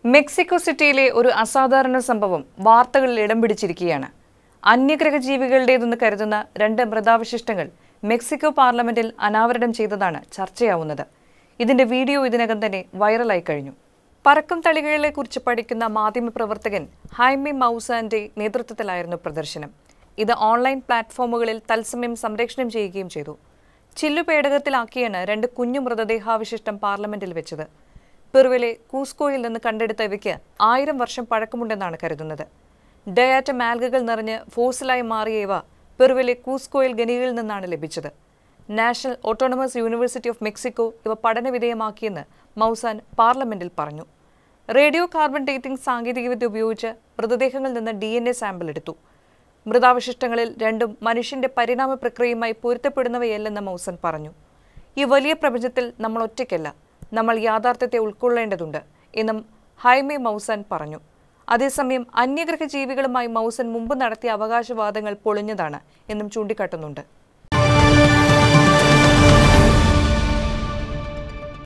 Mexico സിറ്റിയിലെ ഒരു അസാധാരണ സംഭവം വാർത്തകളിൽ ഇടം പിടിച്ചിരിക്കുകയാണ് അന്യഗ്രഹ ജീവികളുടേതെന്ന് കരുതുന്ന രണ്ട് മൃതാവശിഷ്ടങ്ങൾ മെക്സിക്കോ പാർലമെന്റിൽ അനാവരണം ചെയ്തതാണ് ചർച്ചയാവുന്നത് ഇതിന്റെ വീഡിയോ ഇതിനകം തന്നെ വൈറലായി കഴിഞ്ഞു പറക്കും തളികകളെ കുറിച്ച് പഠിക്കുന്ന മാധ്യമപ്രവർത്തകൻ ഹൈമി മൗസാന്റെ നേതൃത്വത്തിലായിരുന്നു പ്രദർശനം ഇത് ഓൺലൈൻ പ്ലാറ്റ്ഫോമുകളിൽ തത്സമയം സംപ്രേഷണം ചെയ്യുകയും ചെയ്തു ചില്ലുപേടകത്തിലാക്കിയാണ് രണ്ട് കുഞ്ഞു മൃതദേഹാവശിഷ്ടം പാർലമെന്റിൽ വെച്ചത് പെറുവിലെ കൂസ്കോയിൽ നിന്ന് കണ്ടെടുത്ത ഇവയ്ക്ക് ആയിരം വർഷം പഴക്കമുണ്ടെന്നാണ് കരുതുന്നത് ഡയാറ്റ മാൽഗകൾ നിറഞ്ഞ് ഫോസിലായി മാറിയ ഇവ പെറുവിലെ കൂസ്കോയിൽ ഖനികളിൽ നിന്നാണ് ലഭിച്ചത് national autonomous university of Mexico ഇവ പഠനവിധേയമാക്കിയെന്ന് മൗസാൻ പാർലമെന്റിൽ പറഞ്ഞു റേഡിയോ കാർബൺ ഡേറ്റിംഗ് സാങ്കേതികവിദ്യ ഉപയോഗിച്ച് മൃതദേഹങ്ങളിൽ നിന്ന് ഡി എൻ എ സാമ്പിൾ എടുത്തു മൃതാവശിഷ്ടങ്ങളിൽ രണ്ടും മനുഷ്യന്റെ പരിണാമ പ്രക്രിയയുമായി പൊരുത്തപ്പെടുന്നവയല്ലെന്ന് മൗസൻ പറഞ്ഞു ഈ വലിയ പ്രപഞ്ചത്തിൽ നമ്മൾ ഒറ്റയ്ക്കല്ല നമ്മൾ യാഥാർത്ഥ്യത്തെ ഉൾക്കൊള്ളേണ്ടതുണ്ട് എന്നും ഹൈമെ മൗസൻ പറഞ്ഞു അതേസമയം അന്യഗ്രഹ ജീവികളുമായി മൗസൻ മുമ്പ് നടത്തിയ അവകാശവാദങ്ങൾ പൊളിഞ്ഞതാണ് എന്നും ചൂണ്ടിക്കാട്ടുന്നുണ്ട്